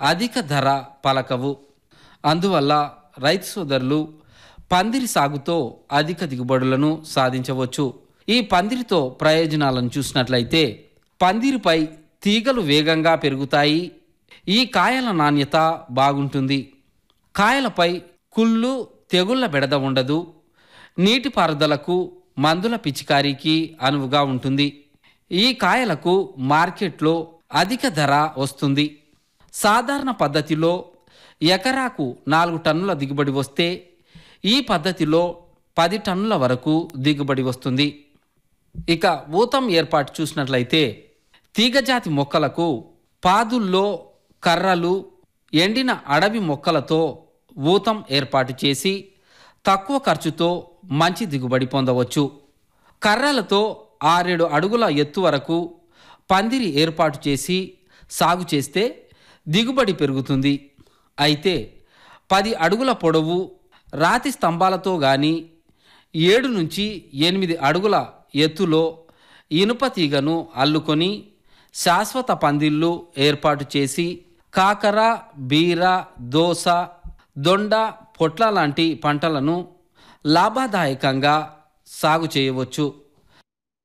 అధిక ధర పలకవు అందువల్ల రైతు సోదరులు పందిరి సాగుతో అధిక దిగుబడులను సాధించవచ్చు ఈ పందిరితో ప్రయోజనాలను చూసినట్లయితే పందిరిపై తీగలు వేగంగా పెరుగుతాయి ఈ కాయల నాణ్యత బాగుంటుంది కాయలపై కుళ్ళు తెగుళ్ల బెడద ఉండదు నీటిపారుదలకు మందుల పిచికారీకి అనువుగా ఉంటుంది ఈ కాయలకు మార్కెట్లో అధిక ధర వస్తుంది సాధారణ పద్ధతిలో ఎకరాకు నాలుగు టన్నుల దిగుబడి వస్తే ఈ పద్ధతిలో పది టన్నుల వరకు దిగుబడి వస్తుంది ఇక ఊతం ఏర్పాటు చూసినట్లయితే తీగజాతి మొక్కలకు పాదుల్లో కర్రలు ఎండిన అడవి మొక్కలతో ఊతం ఏర్పాటు చేసి తక్కువ ఖర్చుతో మంచి దిగుబడి పొందవచ్చు కర్రలతో ఆరేడు అడుగుల ఎత్తు వరకు పందిరి ఏర్పాటు చేసి సాగు చేస్తే దిగుబడి పెరుగుతుంది అయితే పది అడుగుల పొడవు రాతి స్తంభాలతో గాని ఏడు నుంచి ఎనిమిది అడుగుల ఎత్తులో ఇనుప తీగను అల్లుకొని శాశ్వత పందిళ్ళు ఏర్పాటు చేసి కాకర బీర దోస దొండ పొట్ల లాంటి పంటలను లాభదాయకంగా సాగు చేయవచ్చు